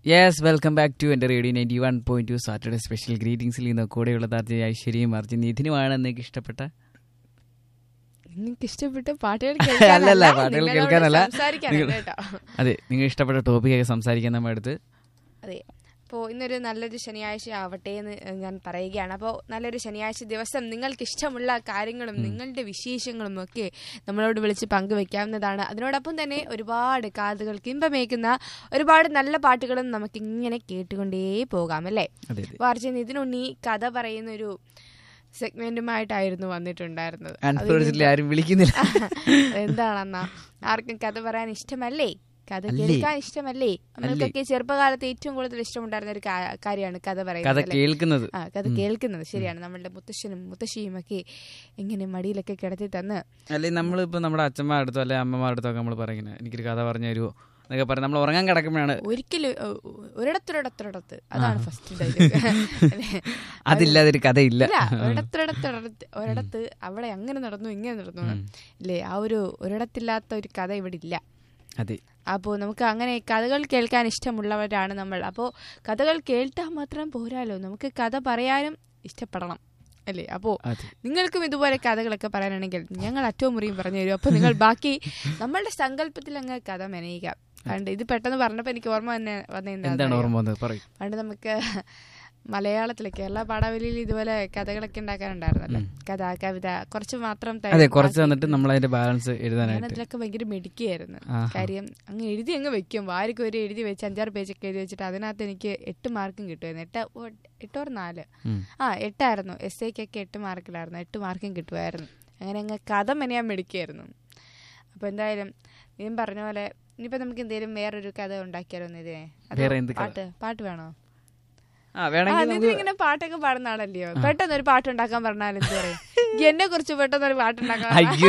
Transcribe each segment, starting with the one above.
Yes welcome back to എൻ്റെ radio ninety one point two Saturday special ഗ്രീറ്റിംഗ്സിൽ നിന്ന് കൂടെയുള്ള താർജി ഐശ്വര്യയും അർജുൻ നിധിനുമാണ് നിങ്ങൾക്ക് ഇഷ്ടപ്പെട്ട നിങ്ങൾക്ക് ഇഷ്ടപ്പെട്ട പാട്ടുകൾ അല്ലല്ല, പാട്ടുകൾ കേൾക്കാനല്ല. സംസാരിക്കാനാണ് നിങ്ങൾ- കേട്ടോ അതെ നിങ്ങൾ ഇഷ്ടപ്പെട്ട ടോപ്പിക്കൊക്കെ സംസാരിക്കാൻ നമ്മൾ അടുത്ത് അതെ അപ്പോൾ ഇന്നൊരു നല്ലൊരു ശനിയാഴ്ച ആവട്ടെ എന്ന് ഞാൻ പറയുകയാണ് അപ്പോൾ നല്ലൊരു ശനിയാഴ്ച ദിവസം നിങ്ങൾക്ക് ഇഷ്ടമുള്ള കാര്യങ്ങളും നിങ്ങളുടെ വിശേഷങ്ങളും ഒക്കെ നമ്മളോട് വിളിച്ച് പങ്കുവെക്കാവുന്നതാണ് അതിനോടൊപ്പം തന്നെ ഒരുപാട് കാതുകൾക്ക് ഇമ്പമേക്കുന്ന ഒരുപാട് നല്ല പാട്ടുകളും നമുക്ക് ഇങ്ങനെ കേട്ടുകൊണ്ടേ പോകാം അല്ലേ അതെ അതെ വാർച്ചൻ ഇതിനുണ്ണി കഥ പറയുന്ന ഒരു സെഗ്മെന്റുമായിട്ടായിരുന്നു വന്നിട്ടുണ്ടായിരുന്നത് അൺഫോർച്ചുനേറ്റ്ലി ആരും വിളിക്കുന്നില്ല എന്താണെന്നാ ആർക്കും കഥ പറയാൻ ഇഷ്ടമല്ലേ കഥ അല്ലേ? കേൾക്കാൻ ഇഷ്ടമല്ലേ നമ്മൾക്കൊക്കെ ചെറുപ്പകാലത്ത് ഏറ്റവും കൂടുതൽ ഇഷ്ടമുണ്ടായിരുന്ന ഒരു കാ- കാര്യമാണ് കഥ കഥ പറയുന്നത് അല്ലേ? കേൾക്കുന്നത് ആ കഥ കേൾക്കുന്നത് ശരിയാണ് നമ്മളുടെ മുത്തശ്ശനും മുത്തശ്ശിയും ഒക്കെ ഇങ്ങനെ മടിയിലൊക്കെ കിടത്തി തന്ന് അല്ലെങ്കിൽ നമ്മളിപ്പോൾ നമ്മുടെ അച്ഛന്മാരുടെ അടുത്തോ അല്ലെങ്കിൽ അമ്മമാരുടെ അടുത്തൊക്കെ നമ്മൾ പറയുന്നത് എനിക്കൊരു കഥ പറഞ്ഞു തരുമോ എന്നൊക്കെ പറഞ്ഞ് നമ്മൾ ഉറങ്ങാൻ കിടക്കുമ്പോഴാണ് ഒരിക്കലും ഒ- ഒരിടത്തൊരിടത്തൊരിടത്ത് അതാണ് ഫസ്റ്റ് ഡയലോഗ് അതില്ലാതൊരു കഥയില്ല ഇല്ല ഒരിടത്തൊരിടത്തൊരിടത്ത് ഒരിടത്ത് അവിടെ അങ്ങനെ നടന്നു ഇങ്ങനെ നടന്നു ഇല്ലേ ആ ഒരു ഒരിടത്തില്ലാത്ത ഒരു കഥ ഇവിടെ ഇല്ല അതെ അപ്പോൾ നമുക്ക് അങ്ങനെ കഥകൾ കേൾക്കാൻ ഇഷ്ടമുള്ളവരാണ് നമ്മൾ അപ്പോൾ കഥകൾ കേട്ടാൽ മാത്രം പോരാലോ നമുക്ക് കഥ പറയാനും ഇഷ്ടപ്പെടണം അല്ലേ അപ്പോൾ അതെ നിങ്ങൾക്കും ഇതുപോലെ കഥകളൊക്കെ പറയാനാണെങ്കിൽ ഞങ്ങൾ അറ്റവും മുറിയും പറഞ്ഞു തരും അപ്പോൾ നിങ്ങൾ ബാക്കി നമ്മളുടെ സങ്കല്പത്തിൽ അങ്ങ് കഥ മെനയുക പണ്ട് ഇത് പെട്ടെന്ന് പറഞ്ഞപ്പോൾ എനിക്ക് ഓർമ്മ തന്നെ വന്നെന്താ എന്താണ് ഓർമ്മ വന്നത് പറയും പണ്ട് നമുക്ക് മലയാളത്തിലെ കേരള പാഠാവലിയിൽ ഇതുപോലെ കഥകളൊക്കെ ഉണ്ടാക്കാനുണ്ടായിരുന്നല്ലോ കഥ കവിത കുറച്ച് മാത്രം അതെ തരും. കുറച്ച് ബാക്കി തന്നിട്ട് നമ്മൾ അതിന്റെ ബാലൻസ് എഴുതാനായിട്ട് ഞാനതിലൊക്കെ ഭയങ്കര മെഡിക്കുകയായിരുന്നു ആഹാ. കാര്യം അങ്ങ് എഴുതി അങ്ങ് വെക്കും വാരിക്ക് ഒരു എഴുതി വെച്ച് അഞ്ചാറ് പേജൊക്കെ എഴുതി വെച്ചിട്ട് അതിനകത്ത് എനിക്ക് എട്ട് മാർക്കും കിട്ടുമായിരുന്നു എട്ട് ഓ, എട്ടോർ നാല് ഉം. ആ എട്ടായിരുന്നു എസ് ഐക്കൊക്കെ എട്ട് മാർക്കിലായിരുന്നു എട്ട് മാർക്കും കിട്ടുമായിരുന്നു അങ്ങനെ അങ്ങ് കഥ മെനയാൻ മെഡിക്കായിരുന്നു അപ്പോൾ എന്തായാലും നീ പറഞ്ഞ പോലെ ഇനിയിപ്പോൾ നമുക്ക് എന്തെങ്കിലും വേറൊരു കഥ ഉണ്ടാക്കിയാലോ ഒന്ന് ഇതിനെ അതോ വേറെ എന്ത് കഥ? പാട്ട് പാട്ട് വേണോ ആ ആ വേണമെങ്കിൽ നിതിൻ ഇങ്ങനെ പാട്ടൊക്കെ പാടുന്ന ആളല്ലയോ പെട്ടെന്ന് ഒരു പാട്ട് ഉണ്ടാക്കാൻ പറഞ്ഞാൽ എന്ത് പറയും എന്നെ കുറിച്ച് പെട്ടെന്ന് ഒരു പാട്ടുണ്ടാക്കാൻ അയ്യോ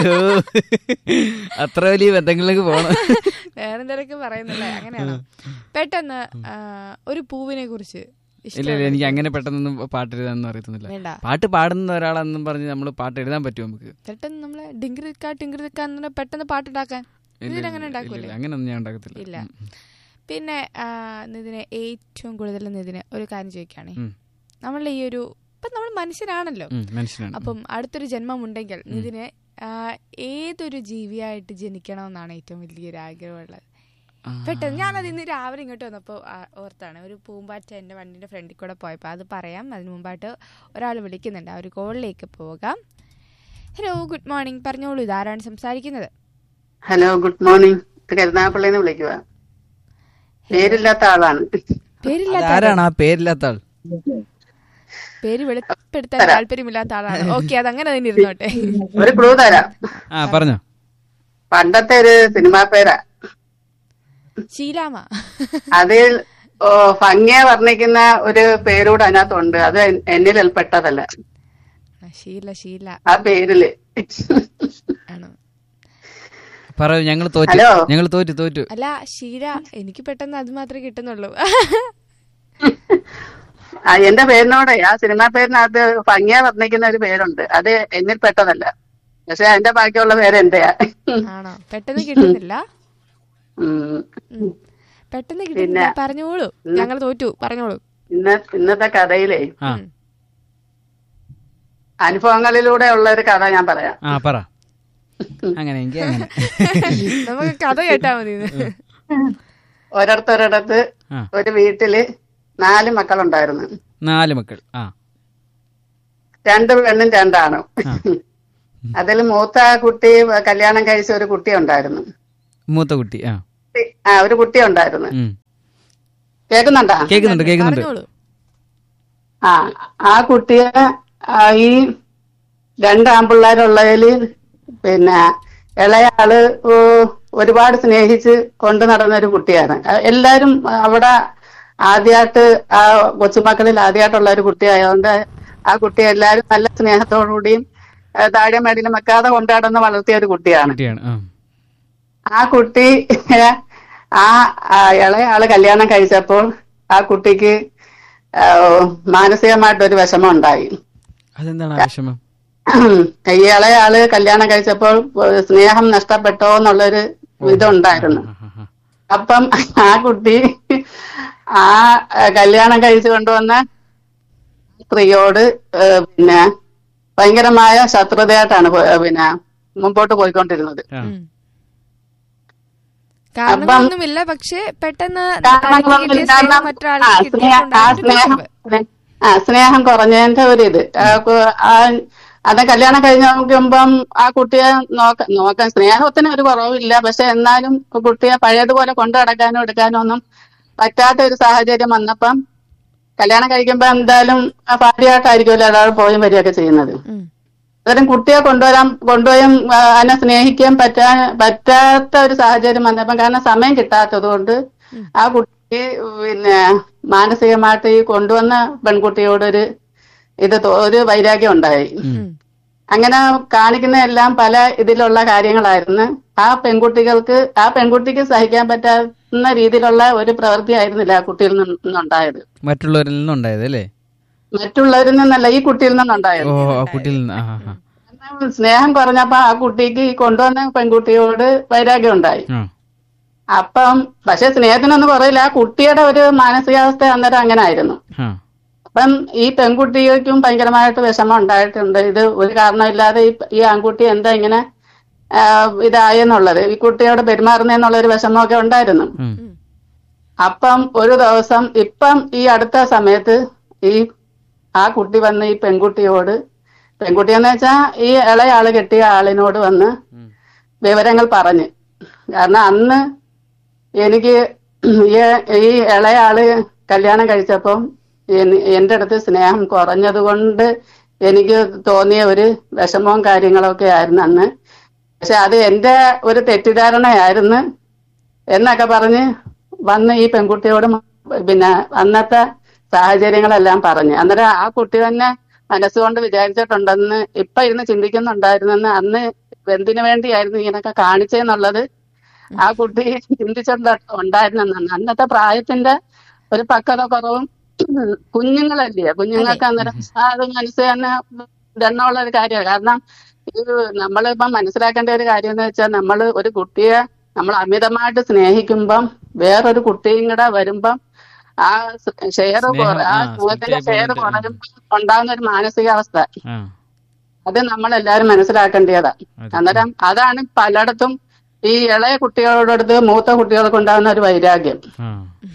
അത്ര വലിയ ബന്ധങ്ങളിലേക്ക് പോണം വേറെന്തൊക്കെ പറയുന്നില്ലേ അങ്ങനെയാണോ പെട്ടെന്ന് ആ, ഒരു പൂവിനെ കുറിച്ച് ഇല്ല ഇല്ല എനിക്ക് അങ്ങനെ പെട്ടെന്നൊന്നും പാട്ട് എഴുതാനൊന്നും അറിയത്തൊന്നുമില്ല വേണ്ട പാട്ട് പാടുന്ന ഒരാളെന്നും പറഞ്ഞ് നമ്മൾ പാട്ട് എഴുതാൻ പറ്റുമോ നമുക്ക് പെട്ടെന്ന് നമ്മള് ഡിങ്കരിക്ക ടിങ്കരിക്ക എന്ന് പെട്ടെന്ന് പാട്ടുണ്ടാക്കാൻ ഇല്ല, ഇതിൽ ഇല്ല, അങ്ങനെ ഇല്ല, ഉണ്ടാക്കൂലേ ഇല്ല, അങ്ങനെയൊന്നും ഞാൻ ഉണ്ടാക്കത്തില്ല ഇല്ല ഉം, ഉം. പിന്നെ ആ, നിതിനെ ഏറ്റവും കൂടുതൽ നിതിന് ഒരു കാര്യം ചോദിക്കുകയാണെ ഉം. നമ്മളുടെ ഈ ഒരു ഇപ്പൊ നമ്മൾ മനുഷ്യരാണല്ലോ ഉം, മനുഷ്യനാണ് അപ്പം അടുത്തൊരു ജന്മം ഉണ്ടെങ്കിൽ നിതിന് ആ, ഏതൊരു ജീവിയായിട്ട് ജനിക്കണമെന്നാണ് ഏറ്റവും വലിയൊരു ആഗ്രഹമുള്ളത് ആ. പെട്ടെന്ന് ഞാനത് ഇന്ന് രാവിലെ ഇങ്ങോട്ട് വന്നപ്പോൾ ഓർത്താണ് ഒരു പൂമ്പാറ്റ എൻ്റെ വണ്ടിൻ്റെ ഫ്രണ്ടിൽ കൂടെ പോയപ്പോൾ അത് പറയാം അതിന് മുമ്പായിട്ട് ഒരാൾ വിളിക്കുന്നുണ്ട് ആ ഒരു കോളിലേക്ക് പോകാം ഹലോ ഗുഡ് മോർണിംഗ് പറഞ്ഞോളൂ ഇതാരാണ് സംസാരിക്കുന്നത് ഹലോ ഗുഡ് മോർണിംഗ് ഇത് കരുനാഗപ്പള്ളിന്ന് വിളിക്കുക പേരില്ലാത്ത ആളാണ് പേരില്ലാത്ത ആരാണ് ആ പേരില്ലാത്ത ആൾ പേര് വെളിപ്പെടുത്താൻ താല്പര്യമില്ലാത്ത ആളാണ് ഓക്കെ അത് അങ്ങനെ തന്നെ ഇരുന്നോട്ടെ ഒരു ക്ലൂ തരാം ആ പറഞ്ഞോ പണ്ടത്തെ ഒരു സിനിമാ പേരാ ശീലാമ അതിൽ ഓ, ഭംഗിയെ വർണ്ണിക്കുന്ന ഒരു പേരൂടെ അതിനകത്തുണ്ട് അത് എൻ- എന്നിൽ പെട്ടതല്ല ശീല ശീല ആ പേരില് ആണ് പറയൂ ഞങ്ങൾ തോറ്റു ഹലോ. ഞങ്ങൾ തോറ്റു തോറ്റു അല്ല ശീല എനിക്ക് പെട്ടെന്ന് അത് മാത്രമേ കിട്ടുന്നുള്ളൂ ആ എന്റെ പേരിനോടെ ആ സിനിമാ പേരിനകത്ത് ഭംഗിയെ വർണ്ണിക്കുന്ന ഒരു പേരുണ്ട് അത് എന്നിൽ പെട്ടതല്ല പക്ഷെ അതിന്റെ ബാക്കിയുള്ള പേര് എന്റെയാ ആണോ പെട്ടെന്ന് കിട്ടുന്നില്ല ഉം. ഉം. പെട്ടെന്ന് കിട്ടുന്നില്ല പറഞ്ഞോളൂ ഞങ്ങൾ തോറ്റു പറഞ്ഞോളൂ ഇന്ന ഇന്നത്തെ കഥയിലേ ആ അനുഭവങ്ങളിലൂടെ ഉള്ള ഒരു കഥ ഞാൻ പറയാം ആ പറ അങ്ങനെ എങ്കിൽ അങ്ങനെ നമുക്ക് കഥ കേട്ടാ മതി ഇത്. ഒരിടത്തൊരിടത്ത് ആ ഒരു വീട്ടില് നാല് മക്കളുണ്ടായിരുന്നു നാല് മക്കൾ ആ രണ്ട് പെണ്ണും രണ്ടാണും ആ. അതിൽ മൂത്ത കുട്ടി കല്യാണം കഴിച്ച ഒരു കുട്ടി ഉണ്ടായിരുന്നു മൂത്ത കുട്ടി ആ ആ ഒരു കുട്ടി ഉണ്ടായിരുന്നു ഉം. കേൾക്കുന്നുണ്ടാ കേൾക്കുന്നുണ്ട് കേൾക്കുന്നുണ്ട് പറഞ്ഞോളൂ ആ ആ കുട്ടിയെ ആ, ഈ രണ്ട് ആൺപിള്ളേരുള്ളതില് പിന്നെ ഇളയാള് ഓ, ഒരുപാട് സ്നേഹിച്ച് കൊണ്ടു നടന്ന ഒരു കുട്ടിയാണ് ആ, എല്ലാരും അവിടെ ആദ്യമായിട്ട് ആ കൊച്ചുമക്കളിൽ ആദ്യമായിട്ടുള്ള ഒരു കുട്ടിയായതുകൊണ്ട് ആ കുട്ടി എല്ലാരും നല്ല സ്നേഹത്തോടുകൂടിയും ആ, താഴെ മേടിലും വെക്കാതെ കൊണ്ടാടുന്ന വളർത്തിയ ഒരു കുട്ടിയാണ് കുട്ടിയാണ് ആ ആ കുട്ടി ആ ആ ഇളയാള് കല്യാണം കഴിച്ചപ്പോൾ ആ കുട്ടിക്ക് ആ, മാനസികമായിട്ടൊരു വിഷമം ഉണ്ടായി അതെന്താണ് ആ വിഷമം ഈ ഇളയാള് കല്യാണം കഴിച്ചപ്പോൾ സ്നേഹം നഷ്ടപ്പെട്ടോ എന്നുള്ളൊരു ഇതുണ്ടായിരുന്നു ആ, ആ, ആ. അപ്പം ആ കുട്ടി ആ ആ, കല്യാണം കഴിച്ചു കൊണ്ടുവന്ന സ്ത്രീയോട് ഏ, പിന്നെ ഭയങ്കരമായ ശത്രുതയായിട്ടാണ് പോ- പിന്നെ മുമ്പോട്ട് പോയിക്കൊണ്ടിരുന്നത് ആ. ഉം. കാരണങ്ങളൊന്നുമില്ല പക്ഷെ പെട്ടെന്ന് തനിക്ക് കാരണങ്ങളൊന്നും കിട്ടിയ കാരണം സ്നേഹം മറ്റൊരാൾക്ക് ആ സ്നേഹം ആ കിട്ടിയിട്ടുണ്ടായ ഒരു സ്നേഹം പിരിവ്. ആ സ്നേഹം കുറഞ്ഞതിന്റെ ഒരു ഇത് ആ കു- ആ അത് കല്യാണം കഴിഞ്ഞ് നോക്കുമ്പം ആ കുട്ടിയെ നോക്ക നോക്കാൻ സ്നേഹത്തിന് ഒരു കുറവില്ല പക്ഷെ എന്നാലും കുട്ടിയെ പഴയതുപോലെ കൊണ്ടു നടക്കാനോ എടുക്കാനോ ഒന്നും പറ്റാത്ത ഒരു സാഹചര്യം വന്നപ്പം കല്യാണം കഴിക്കുമ്പോ എന്തായാലും ആ ഭാര്യയായിട്ടായിരിക്കുമല്ലോ ഒരാൾ പോയും വരികയൊക്കെ ചെയ്യുന്നത് ഉം. അന്നേരം കുട്ടിയെ കൊണ്ടുവരാൻ കൊണ്ടുപോയും ആ, അതിനെ സ്നേഹിക്കാൻ പറ്റാ പറ്റാത്ത ഒരു സാഹചര്യം വന്നപ്പം കാരണം സമയം കിട്ടാത്തത് കൊണ്ട് ആ കുട്ടി പിന്നെ മാനസികമായിട്ട് ഈ കൊണ്ടുവന്ന പെൺകുട്ടിയോടൊരു ഇത് തോ- ഒരു വൈരാഗ്യം ഉണ്ടായി ഉം. അങ്ങനെ കാണിക്കുന്ന എല്ലാം പല ഇതിലുള്ള കാര്യങ്ങളായിരുന്നു ആ പെൺകുട്ടികൾക്ക് ആ പെൺകുട്ടിക്ക് സഹിക്കാൻ പറ്റാവുന്ന രീതിയിലുള്ള ഒരു പ്രവൃത്തി ആയിരുന്നില്ല ആ കുട്ടിയിൽ നിന്നുണ്ടായത് മറ്റുള്ളവരിൽ നിന്നുണ്ടായത് അല്ലേ മറ്റുള്ളവരിൽ നിന്നല്ല ഈ കുട്ടിയിൽ നിന്നുണ്ടായത് ഓ ആ കുട്ടിയിൽ നിന്ന് ആ ആ, ആ. കാരണം സ്നേഹം കുറഞ്ഞപ്പോ ആ കുട്ടിക്ക് ഈ കൊണ്ടുവന്ന പെൺകുട്ടിയോട് വൈരാഗ്യം ഉണ്ടായി ആ അപ്പം പക്ഷെ സ്നേഹത്തിനൊന്നും കുറയില്ല ആ കുട്ടിയുടെ ഒരു മാനസികാവസ്ഥ അന്നേരം അങ്ങനെ ആയിരുന്നു ആ അപ്പം ഈ പെൺകുട്ടിക്കും ഭയങ്കരമായിട്ട് വിഷമം ഉണ്ടായിട്ടുണ്ട് ഇത് ഒരു കാരണമില്ലാതെ ഈ ഈ ആൺകുട്ടി എന്താ ഇങ്ങനെ ആ, ഇതായെന്നുള്ളത് ഈ കുട്ടിയോട് പെരുമാറുന്നെന്നുള്ള ഒരു വിഷമമൊക്കെ ഉണ്ടായിരുന്നു ഉം. അപ്പം ഒരു ദിവസം ഇപ്പം ഈ അടുത്ത സമയത്ത് ഈ ആ കുട്ടി വന്ന് ഈ പെൺകുട്ടിയോട് പെൺകുട്ടി എന്ന് വെച്ചാ ഈ ഇളയാള് കെട്ടിയ ആളിനോട് വന്ന് ഉം. വിവരങ്ങൾ പറഞ്ഞ് കാരണം അന്ന് എനിക്ക് ഈ ഈ ഇളയാള് കല്യാണം കഴിച്ചപ്പം എനി- എന്റെ അടുത്ത് സ്നേഹം കുറഞ്ഞത് കൊണ്ട് എനിക്ക് തോന്നിയ ഒരു വിഷമവും കാര്യങ്ങളൊക്കെ ആയിരുന്നു അന്ന് പക്ഷെ അത് എന്റെ ഒരു തെറ്റിദ്ധാരണയായിരുന്നു എന്നൊക്കെ പറഞ്ഞ് വന്ന് ഈ പെൺകുട്ടിയോട് മ- പിന്നെ അന്നത്തെ സാഹചര്യങ്ങളെല്ലാം പറഞ്ഞ് അന്നേരം ആ കുട്ടി തന്നെ മനസ്സുകൊണ്ട് വിചാരിച്ചിട്ടുണ്ടെന്ന് ഇപ്പൊ ഇരുന്ന് ചിന്തിക്കുന്നുണ്ടായിരുന്നെന്ന് അന്ന് എന്തിനു വേണ്ടിയായിരുന്നു ഇങ്ങനൊക്കെ കാണിച്ചെന്നുള്ളത് ആ കുട്ടി ചിന്തിച്ചിട്ടുണ്ട് ഉണ്ടായിരുന്നെന്ന് അന്നത്തെ പ്രായത്തിന്റെ ഒരു പക്വത കുറവും കുഞ്ഞുങ്ങളല്ലേ കുഞ്ഞുങ്ങൾക്ക് അന്നേരം ആ അത് മനസ്സ് തന്നെ ദണ്ണമുള്ള ഒരു കാര്യമാണ് കാരണം ഇത് നമ്മളിപ്പം മനസ്സിലാക്കേണ്ട ഒരു കാര്യം എന്ന് വെച്ചാൽ നമ്മൾ ഒരു കുട്ടിയെ നമ്മൾ അമിതമായിട്ട് സ്നേഹിക്കുമ്പം വേറൊരു കുട്ടിയും കൂടെ വരുമ്പം ആ ഷെയർ സ്നേഹം, ആ ആ, സ്നേഹത്തിന്റെ stable ഷെയർ ആയിട്ട്, കുറയുമ്പോൾ ഉണ്ടാകുന്ന ഒരു മാനസികാവസ്ഥ ആ അത് നമ്മൾ എല്ലാവരും മനസ്സിലാക്കേണ്ടതാ അതെ. അന്നേരം അതാണ് പലയിടത്തും ഈ ഇളയ കുട്ടികളോടടുത്ത് മൂത്ത കുട്ടികൾക്ക് ഉണ്ടാകുന്ന ഒരു വൈരാഗ്യം ആ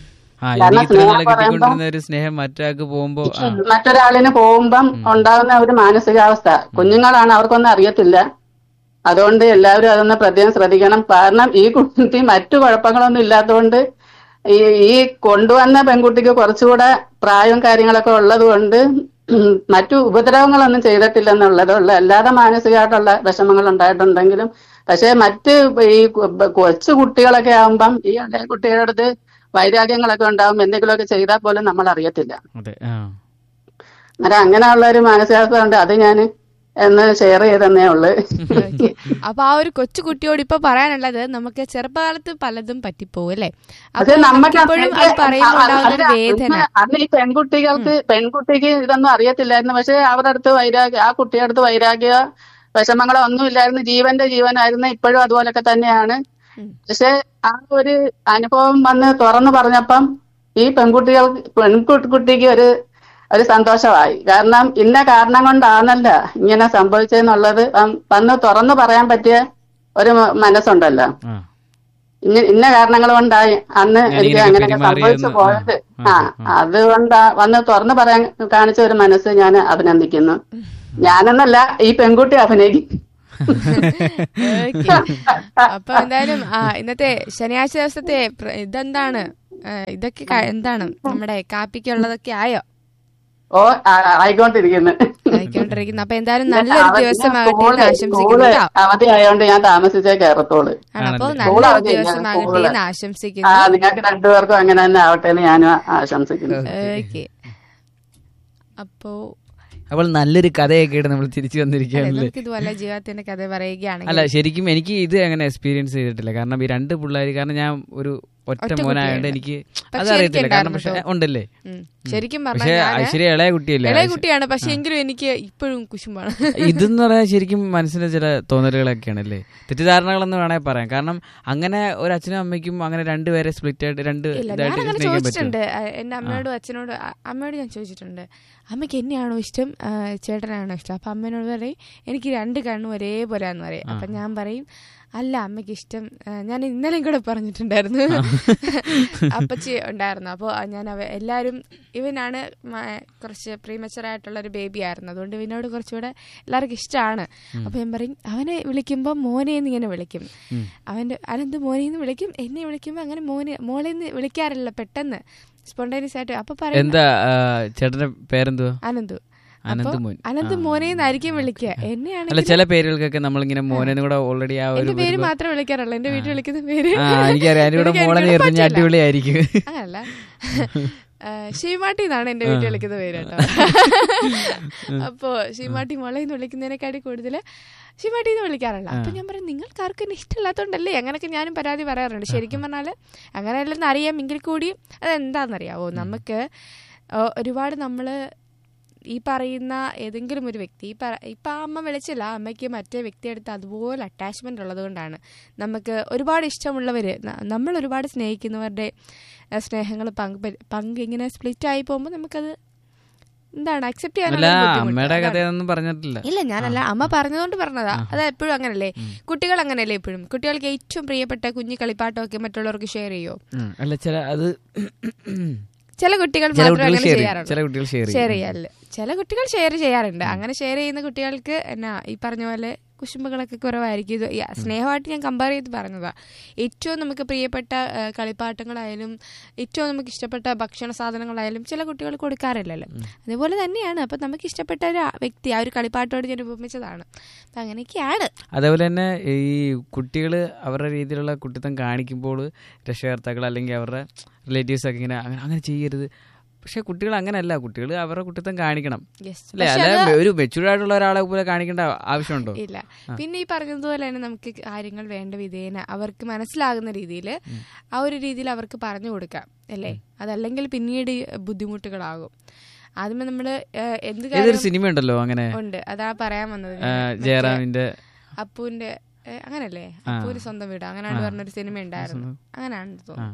ആ കാരണം എനിക്ക് ഇത്ര സ്നേഹം നാളെ പറയുമ്പോ- കിട്ടിക്കൊണ്ടിരുന്ന ഒരു സ്നേഹം മറ്റൊരാൾക്ക് പോകുമ്പോ ആ മറ്റൊരാളിന് പോകുമ്പം ഉണ്ടാകുന്ന ഒരു മാനസികാവസ്ഥ കുഞ്ഞുങ്ങളാണ് അവർക്കൊന്നും അറിയത്തില്ല അതുകൊണ്ട് എല്ലാവരും അതൊന്ന് പ്രത്യേകം ശ്രദ്ധിക്കണം കാരണം ഈ കുട്ടി മറ്റു കുഴപ്പങ്ങളൊന്നും ഇല്ലാത്തതുകൊണ്ട് ഈ ഈ കൊണ്ടുവന്ന പെൺകുട്ടിക്ക് കുറച്ചുകൂടെ പ്രായവും കാര്യങ്ങളൊക്കെ ഉള്ളത് കൊണ്ട് ഉം, മറ്റു ഉപദ്രവങ്ങളൊന്നും ചെയ്തിട്ടില്ലെന്നുള്ളതുള്ള അല്ലാതെ മാനസികമായിട്ടുള്ള വിഷമങ്ങൾ ഉണ്ടായിട്ടുണ്ടെങ്കിലും പക്ഷെ മറ്റ് ഈ കു- കൊച്ചു കുട്ടികളൊക്കെ ആകുമ്പം ഈ ഇളയ കുട്ടികളുടെ അടുത്ത് വൈരാഗ്യങ്ങളൊക്കെ ഉണ്ടാവും എന്തെങ്കിലുമൊക്കെ ചെയ്താൽ പോലും നമ്മൾ അറിയത്തില്ല അതെ ആ അന്നേരം അങ്ങനെയുള്ള ഒരു മാനസികാവസ്ഥ ഉണ്ട് അത് ഞാൻ എന്ന് ഷെയർ ചെയ്തെന്നേ ഉള്ളു ഓക്കേ. അപ്പൊ ആ ഒരു കൊച്ചു കുട്ടിയോട് ഇപ്പൊ പറയാനുള്ളത് നമുക്ക് ചെറുപ്പകാലത്ത് പലതും പറ്റിപ്പോവും അല്ലേ അത് അപ്പൊ നമുക്ക് ഇപ്പോഴും അത് പറയുമ്പോൾ ഉണ്ടാകുന്ന ഒരു വേദന അന്ന് അന്ന് ഈ പെൺകുട്ടികൾക്ക് പെൺകുട്ടിക്ക് ഇതൊന്നും അറിയത്തില്ലായിരുന്നു പക്ഷെ അവരുടെ അടുത്ത് വൈരാഗ്യ ആ കുട്ടിയുടെ അടുത്ത് വൈരാഗ്യ വിഷമങ്ങളോ ഒന്നും ഇല്ലായിരുന്നു ജീവന്റെ ജീവനായിരുന്നു ഇപ്പോഴും അതുപോലൊക്കെ തന്നെയാണ് ഉം. പക്ഷെ ആ ഒരു അനുഭവം വന്ന് തുറന്നു പറഞ്ഞപ്പം ഈ പെൺകുട്ടികൾക്ക് പെൺകുട്ടിക്ക് ഒരു ഒരു സന്തോഷമായി കാരണം ഇന്ന കാരണം കൊണ്ടാണല്ല ഇങ്ങനെ സംഭവിച്ചെന്നുള്ളത് വം- വന്ന് തുറന്നു പറയാൻ പറ്റിയ ഒരു മ- മനസ്സുണ്ടല്ലോ ആ ഇന്ന ഇന്ന കാരണങ്ങൾ കൊണ്ടായി അന്ന് ഞാൻ എനിക്ക് ഇങ്ങനെയൊക്കെ അങ്ങനെ പെരുമാറിയെന്ന് സംഭവിച്ചു പോയത് ആ, ആ ആ, അതുകൊണ്ടാ വന്ന് തുറന്നു പറയാൻ കാണിച്ച ഒരു മനസ്സ് ഞാൻ അഭിനന്ദിക്കുന്നു ഞാനെന്നല്ല ഈ പെൺകുട്ടി അഭിനയിക്കും ഓക്കേ. അപ്പൊ എന്തായാലും ആ, ഇന്നത്തെ ശനിയാഴ്ച ദിവസത്തെ പ്ര- ഇതെന്താണ് ആ, ഇതൊക്കെ ക- എന്താണ് നമ്മുടെ കാപ്പിക്കുള്ളതൊക്കെ ആയോ ഓ ആ- ആയിക്കൊണ്ടിരിക്കുന്നു ആയിക്കൊണ്ടിരിക്കുന്നു അപ്പൊ എന്തായാലും നല്ലൊരു അവധി- ദിവസമാകട്ടെ സ്കൂള് എന്ന് ആശംസിക്കുന്നു സ്കൂള് കേട്ടോ അവധി ആയതുകൊണ്ട് ഞാൻ താമസിച്ചേ കയറത്തോളൂ ആണ് അപ്പൊ ആണല്ലേ. സ്കൂൾ നല്ലൊരു അവധിയില്ല, ദിവസമാകട്ടെ സ്കൂള്. എന്ന് ആ ആശംസിക്കുന്നു നിങ്ങൾക്ക് രണ്ടുപേർക്കും അങ്ങനെ തന്നെ ആവട്ടെ എന്ന് ഞാനും ആശംസിക്കുന്നു ഓക്കെ അപ്പോ അപ്പോൾ നല്ലൊരു കഥയൊക്കെ ആയിട്ട് നമ്മൾ തിരിച്ചു അതെ, വന്നിരിക്കുകയാണല്ലേ നമുക്ക് ഇതുപോലെ ജീവിതത്തിന്റെ കഥ പറയുകയാണെങ്കിൽ അല്ല ശരിക്കും എനിക്ക് ഇത് അങ്ങനെ എക്സ്പീരിയൻസ് ചെയ്തിട്ടില്ല കാരണം ഈ രണ്ട് പിള്ളേർ കാരണം ഞാൻ ഒരു ഒറ്റ ഒറ്റ മോനായോണ്ട് കുട്ടിയാണ്. എനിക്ക് പക്ഷേ അതറിയത്തില്ല കാരണം എനിക്കുണ്ടായിരുന്നു പക്ഷെ ഉണ്ടല്ലേ ഉം. ശരിക്കും പക്ഷെ പറഞ്ഞാൽ ഞാന് ഐശ്വര്യ ഇളയ കുട്ടിയല്ലേ ഇളയ ഐശ്വര്യ- കുട്ടിയാണ് പക്ഷെ എങ്കിലും എനിക്ക് ഇപ്പോഴും കുശുമ്പാണ് ഇതെന്ന് പറയാൻ ശരിക്കും മനസ്സിന്റെ ചില തോന്നലുകളൊക്കെയാണല്ലേ തെറ്റിദ്ധാരണകളെന്ന് വേണമെങ്കിൽ പറയാം കാരണം അങ്ങനെ ഒരു അച്ഛനും അമ്മയ്ക്കും അങ്ങനെ രണ്ടുപേരെ സ്പ്ലിറ്റ് ആയിട്ട് രണ്ട് ഇല്ല ഞാൻ ഇതായിട്ട് അങ്ങനെ സ്നേഹിക്കാൻ പറ്റും ചോദിച്ചിട്ടുണ്ട് അഹ് എന്റെ അമ്മയോടും അച്ഛനോടും അ- അമ്മയോട് ഞാൻ ചോദിച്ചിട്ടുണ്ട് അമ്മയ്ക്ക് എന്നെയാണോ ഇഷ്ടം ആ, ചേട്ടനാണോ ഇഷ്ടം അപ്പൊ അമ്മേനോട് പറയും എനിക്ക് രണ്ട് കണ്ണും ഒരേപോലെയാന്ന് പറയും അപ്പൊ ഞാൻ പറയും അല്ല അമ്മയ്ക്ക് ഇഷ്ടം ആ, ഞാൻ ഇന്നലെയും കൂടെ പറഞ്ഞിട്ടുണ്ടായിരുന്നു അപ്പച്ചി ഉണ്ടായിരുന്നു അപ്പോൾ ഞാൻ അവ എല്ലാവരും ഇവനാണ് മ- കുറച്ച് പ്രീമച്ചർ ആയിട്ടുള്ള ഒരു ബേബി ആയിരുന്നു അതുകൊണ്ട് ഇവനോട് കുറച്ചുകൂടെ എല്ലാവർക്കും ഇഷ്ടമാണ് അപ്പൊ ഞാൻ പറയും അവനെ വിളിക്കുമ്പോൾ മോനെ എന്ന് ഇങ്ങനെ വിളിക്കും അവന്റെ അനന്ത് മോനെ എന്ന് വിളിക്കും എന്നെ വിളിക്കുമ്പോൾ അങ്ങനെ മോനെ മോളെ എന്ന് വിളിക്കാറില്ല പെട്ടെന്ന് സ്പോണ്ടേനിയസ് ആയിട്ട് അപ്പൊ പറയും എന്താ ആ, ചേട്ടന്റെ പേരെന്തുവാ അനന്തു അനന്ത് അപ്പൊ മോൻ അനന്ത് മോനെ എന്നായിരിക്കും വിളിക്കുക അല്ല എന്നെയാണെങ്കിൽ ചില പേരുകൾക്കൊക്കെ നമ്മളിങ്ങനെ മോനെന്ന് കൂടെ ഓൾറെഡി ആ ഒരു എന്റെ പേര് വരുമ്പോ- മാത്രമേ വിളിക്കാറുള്ളൂ എന്റെ വീട്ടിൽ വിളിക്കുന്ന പേര് ആ എനിക്കറിയാം അതിന്റെ കൂടെ എനിക്ക് മോളെ അതിനോട് ചേർത്ത് പറ്റില്ല. അടിപൊളിയായിരിക്കും അങ്ങനല്ല ഷീമാട്ടി എന്നാണ് എന്റെ വീട്ടിൽ വിളിക്കുന്ന പേര് കേട്ടോ അപ്പോ ഷീമാട്ടി മോളെ എന്ന് വിളിക്കുന്നതിനെക്കാട്ടി കൂടുതൽ ഷീമാട്ടി എന്ന് വിളിക്കാറില്ല അപ്പൊ ഞാൻ പറയും നിങ്ങൾക്ക് ആർക്കും എന്നെ ഇഷ്ടമില്ലാത്തോണ്ടല്ലേ അങ്ങനെയൊക്കെ ഞാനും പരാതി പറയാറുണ്ട് ശരിക്കും പറഞ്ഞാല് അങ്ങനെയല്ലെന്ന് അറിയാം എങ്കിൽ കൂടി അതെന്താണെന്നറിയാവോ നമുക്ക് ആ, ഒരുപാട് നമ്മള് ഈ പറയുന്ന ഏതെങ്കിലും ഒരു വ്യക്തി ഈ പറ ഇപ്പം ആ അമ്മ വിളിച്ചില്ല ആ അമ്മയ്ക്ക് മറ്റേ വ്യക്തിയെടുത്ത് അതുപോലെ അറ്റാച്ച്മെന്റ് ഉള്ളത് കൊണ്ടാണ് നമുക്ക് ഒരുപാട് ഇഷ്ടമുള്ളവർ നമ്മൾ ഒരുപാട് സ്നേഹിക്കുന്നവരുടെ സ്നേഹങ്ങൾ പങ്ക് പ- പങ്ക് ഇങ്ങനെ സ്പ്ലിറ്റ് ആയി പോകുമ്പോൾ നമുക്കത് എന്താണ് അക്സെപ്റ്റ് അല്ല ചെയ്യാനുള്ള ബുദ്ധിമുട്ട്. അമ്മയുടെ അതാണ്. കഥയൊന്നും പറഞ്ഞിട്ടില്ല ഇല്ല ഞാനല്ല അമ്മ പറഞ്ഞതുകൊണ്ട് പറഞ്ഞതാ അത് എപ്പോഴും അങ്ങനല്ലേ കുട്ടികൾ അങ്ങനെയല്ലേ എപ്പോഴും കുട്ടികൾക്ക് ഏറ്റവും പ്രിയപ്പെട്ട കുഞ്ഞു കളിപ്പാട്ടമൊക്കെ മറ്റുള്ളവർക്ക് ഷെയർ ചെയ്യോ ഉം. അല്ല ചില അത് ചില കുട്ടികൾ ചില മാത്രം കുട്ടികൾ അങ്ങനെ ഷെയർ ചെയ്യാറുണ്ട് ചില കുട്ടികൾ ഷെയർ ഷെയർ ചെയ്യാറില്ല ചില കുട്ടികൾ ഷെയർ ചെയ്യാറുണ്ട് അങ്ങനെ ഷെയർ ചെയ്യുന്ന കുട്ടികൾക്ക് എന്നാ ഈ പറഞ്ഞ പോലെ കുശുമ്പുകളൊക്കെ കുറവായിരിക്കും ഇത് ഈ സ്നേഹമായിട്ട് ഞാൻ കമ്പയർ ചെയ്ത് പറഞ്ഞതാ ഏറ്റവും നമുക്ക് പ്രിയപ്പെട്ട ആ, കളിപ്പാട്ടങ്ങളായാലും ഏറ്റവും നമുക്ക് ഇഷ്ടപ്പെട്ട ഭക്ഷണ സാധനങ്ങളായാലും ചില കുട്ടികൾ കൊടുക്കാറില്ലല്ലോ അതേപോലെ തന്നെയാണ് അപ്പം നമുക്ക് ഇഷ്ടപ്പെട്ട ഒരു ആ വ്യക്തി ആ ഒരു കളിപ്പാട്ടോട് ഞാൻ ഉപമിച്ചതാണ് അപ്പം അങ്ങനെയൊക്കെയാണ് അതേപോലെ തന്നെ ഈ കുട്ടികൾ അവരുടെ രീതിയിലുള്ള കുട്ടിത്തം കാണിക്കുമ്പോൾ രക്ഷകർത്താക്കൾ അല്ലെങ്കിൽ അവരുടെ റിലേറ്റീവ്സ് ഒക്കെ ഇങ്ങനെ അങ്ങനെ അങ്ങനെ ചെയ്യരുത് പക്ഷെ കുട്ടികൾ അങ്ങനെയല്ല കുട്ടികൾ അവരുടെ കുട്ടിത്തം കാണിക്കണം യെസ് അല്ലെ അല്ല ഒരു മെച്ചൂർഡ് ആയിട്ടുള്ള ഒരാളെ പോലെ കാണിക്കേണ്ട ആവശ്യമുണ്ടോ ഇല്ല പിന്നെ ഈ പറഞ്ഞതുപോലെ തന്നെ നമുക്ക് കാര്യങ്ങൾ വേണ്ട വിധേന അവർക്ക് മനസ്സിലാകുന്ന രീതിയിൽ ആ ഒരു രീതിയിൽ അവർക്ക് പറഞ്ഞു കൊടുക്കാം അല്ലേ അതല്ലെങ്കിൽ പിന്നീട് ഈ ബുദ്ധിമുട്ടുകളാകും ആദ്യമേ നമ്മള് ഏഹ്, എന്ത് ഏതൊരു കാര്യം സിനിമ ഉണ്ടല്ലോ അങ്ങനെ ഉണ്ട് അതാ പറയാൻ വന്നത് ആ, ഞാൻ. മറ്റേ ജയറാമിന്റെ അപ്പുവിന്റെ ഏഹ്, അങ്ങനല്ലേ അപ്പൂര് സ്വന്തം വീട് അങ്ങനെയാണ് പറഞ്ഞൊരു സിനിമ ഉണ്ടായിരുന്നു അങ്ങനെയാണ് ആ. തോന്നുന്നു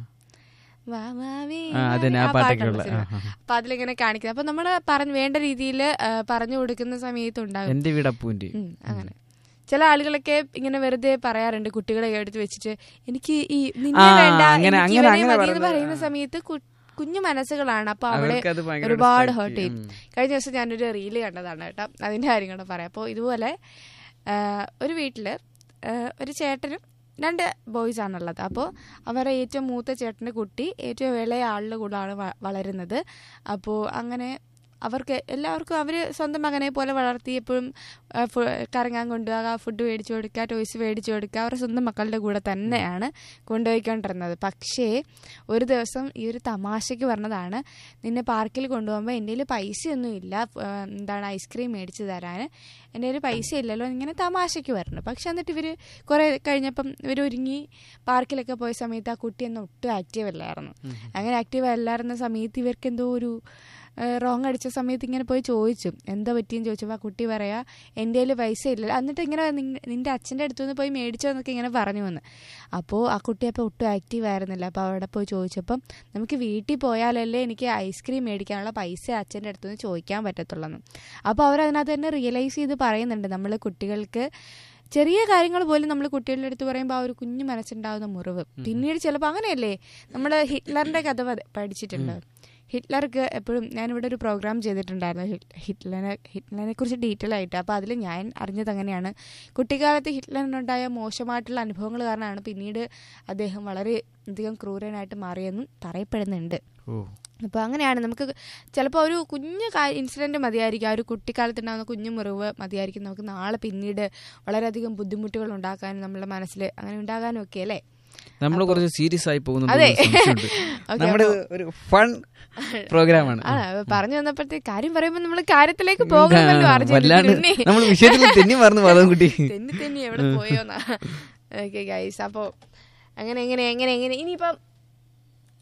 വാ വാവേ ആ, അതന്നെ, ആ ആ പാട്ടൊക്കെ പാട്ടുള്ള ഉള്ള. സിനിമ. ആ, ആ, ആ. അപ്പൊ അതിലിങ്ങനെ കാണിക്കുന്നത് അപ്പൊ നമ്മള് പറഞ്ഞു വേണ്ട രീതിയിൽ പറഞ്ഞു കൊടുക്കുന്ന സമയത്ത് ഉണ്ടാകും എന്റെ വീട് അപ്പൂന്റെ ഉം, അങ്ങനെ ചില ആളുകളൊക്കെ ഇങ്ങനെ വെറുതെ പറയാറുണ്ട് കുട്ടികളെ എടുത്ത് വെച്ചിട്ട് എനിക്ക് ഈ നിന്നെ ആ, വേണ്ട അങ്ങനെ- എനിക്ക് അങ്ങനെ- ഇവനെ അങ്ങനെ മതി എന്ന് പറയുന്നത്. പറയുന്ന സമയത്ത് കു- കുഞ്ഞു മനസ്സുകളാണ് അപ്പൊ അവിടെ അവർക്കത് ഭയങ്കര ഒരുപാട് distract ഹേർട്ട് ചെയ്യും ചെയ്യും. കഴിഞ്ഞ ദിവസം ഞാനൊരു റീല് കണ്ടതാണ് കേട്ടോ അതിന്റെ കാര്യങ്ങൾ പറയാം അപ്പോൾ ഇതുപോലെ ആ, ഒരു വീട്ടില് ആ, ഒരു ചേട്ടനും രണ്ട് ബോയ്സ് ആണുള്ളത് അപ്പോൾ അവരുടെ ഏറ്റവും മൂത്ത ചേട്ടൻ്റെ കുട്ടി ഏറ്റവും ഇളയ ആളുടെ കൂടെയാണ് വ- വളരുന്നത് അപ്പോൾ അങ്ങനെ അവർക്ക് എല്ലാവർക്കും അവർ സ്വന്തം മകനെ പോലെ വളർത്തി എപ്പോഴും ആ, ഫു- കറങ്ങാൻ കൊണ്ടുപോകുക ഫുഡ് മേടിച്ചു കൊടുക്കുക ടോയ്സ് മേടിച്ചു കൊടുക്കുക അവരുടെ സ്വന്തം മക്കളുടെ കൂടെ തന്നെയാണ് കൊണ്ടുപോയിക്കൊണ്ടിരുന്നത് പക്ഷേ ഒരു ദിവസം ഈ ഒരു തമാശയ്ക്ക് പറഞ്ഞതാണ് നിന്നെ പാർക്കിൽ കൊണ്ടുപോകുമ്പോൾ എൻ്റെ കയ്യിൽ പൈസയൊന്നും ഇല്ല ആ, എന്താണ് ഐസ്ക്രീം മേടിച്ച് തരാൻ എൻ്റെ കയ്യിൽ പൈസ ഇല്ലല്ലോ ഇങ്ങനെ തമാശയ്ക്ക് പറഞ്ഞു പക്ഷെ എന്നിട്ട് ഇവർ കുറേ കഴിഞ്ഞപ്പം ഇവർ ഒരുങ്ങി പാർക്കിലൊക്കെ പോയ സമയത്ത് ആ കുട്ടി ഒന്നും ഒട്ടും ആക്റ്റീവ് അല്ലായിരുന്നു അങ്ങനെ ആക്റ്റീവ് അല്ലായിരുന്ന സമയത്ത് ഇവർക്ക് എന്തോ ഒരു റോങ് അടിച്ച സമയത്ത് ഇങ്ങനെ പോയി ചോദിച്ചു എന്താ പറ്റിയെന്ന് ചോദിച്ചപ്പോൾ ആ കുട്ടി പറയാ എൻ്റെ കയ്യിൽ പൈസ ഇല്ല എന്നിട്ട് ഇങ്ങനെ നിങ്ങ- നിന്റെ അച്ഛൻ്റെ അടുത്ത് നിന്ന് പോയി മേടിച്ചോ എന്നൊക്കെ ഇങ്ങനെ പറഞ്ഞു വന്ന് അപ്പോൾ ആ കുട്ടി അപ്പോൾ ഒട്ടും ആക്റ്റീവ് ആയിരുന്നില്ല അപ്പോൾ അവിടെ പോയി ചോദിച്ചപ്പം നമുക്ക് വീട്ടിൽ പോയാലല്ലേ എനിക്ക് ഐസ്ക്രീം മേടിക്കാനുള്ള പൈസ അച്ഛൻ്റെ അടുത്ത് നിന്ന് ചോദിക്കാൻ പറ്റത്തുള്ളൂ അപ്പോൾ അവരതിനകത്ത് തന്നെ റിയലൈസ് ചെയ്ത് പറയുന്നുണ്ട് നമ്മൾ കുട്ടികൾക്ക് ചെറിയ കാര്യങ്ങൾ പോലും നമ്മൾ കുട്ടികളുടെ അടുത്ത് പറയുമ്പോൾ ആ ഒരു കുഞ്ഞു മനസ്സുണ്ടാകുന്ന മുറിവ് പിന്നീട് ചിലപ്പോൾ അങ്ങനെയല്ലേ നമ്മൾ ഹിറ്റ്ലറിന്റെ കഥ പ- പഠിച്ചിട്ടുണ്ട് ഹിറ്റ്ലർക്ക് എപ്പോഴും ഞാനിവിടെ ഒരു പ്രോഗ്രാം ചെയ്തിട്ടുണ്ടായിരുന്നു ഹിറ്റ്- ഹിറ്റ്ലറിനെ ഹിറ്റ്ലറിനെ കുറിച്ച് ഡീറ്റെയിൽ ആയിട്ട് അപ്പോൾ അതിൽ ഞാൻ അറിഞ്ഞത് അങ്ങനെയാണ് കുട്ടിക്കാലത്ത് ഹിറ്റ്ലറിനുണ്ടായ മോശമായിട്ടുള്ള അനുഭവങ്ങൾ കാരണമാണ് പിന്നീട് അദ്ദേഹം വളരെ അധികം ക്രൂരനായിട്ട് മാറിയെന്നും പറയപ്പെടുന്നുണ്ട് ഓ അപ്പോൾ അങ്ങനെയാണ് നമുക്ക് ചിലപ്പോൾ ഒരു കുഞ്ഞു ഇൻസിഡൻറ്റ് മതിയായിരിക്കും ആ ഒരു കുട്ടിക്കാലത്തുണ്ടാകുന്ന കുഞ്ഞു മുറിവ് മതിയായിരിക്കും നമുക്ക് നാളെ പിന്നീട് വളരെയധികം ബുദ്ധിമുട്ടുകൾ ഉണ്ടാക്കാനും നമ്മുടെ മനസ്സിൽ അങ്ങനെ ഉണ്ടാകാനും ഒക്കെ അല്ലേ നമ്മൾ കുറച്ച് സീരിയസ് ആയി പോകുന്നുണ്ട് അതെ. ഓക്കേ, നമ്മുടെ ഒരു ഫൺ പ്രോഗ്രാമാണ് ആ പറഞ്ഞു വന്നപ്പോഴത്തെ കാര്യം പറയുമ്പോൾ നമ്മൾ കാര്യത്തിലേക്ക് പോകുമല്ലോ വല്ലാണ്ട് അർജുൻ നമ്മൾ വിഷയത്തിൽ തെന്നി മറന്നു മാധവൻ കുട്ടി തെന്നി തെന്നി എവിടെ പോയോന്നാ ഓക്കെ ഗൈസ് അപ്പോൾ അങ്ങനെ എങ്ങനെ എങ്ങനെ എങ്ങനെ ഇനിയിപ്പം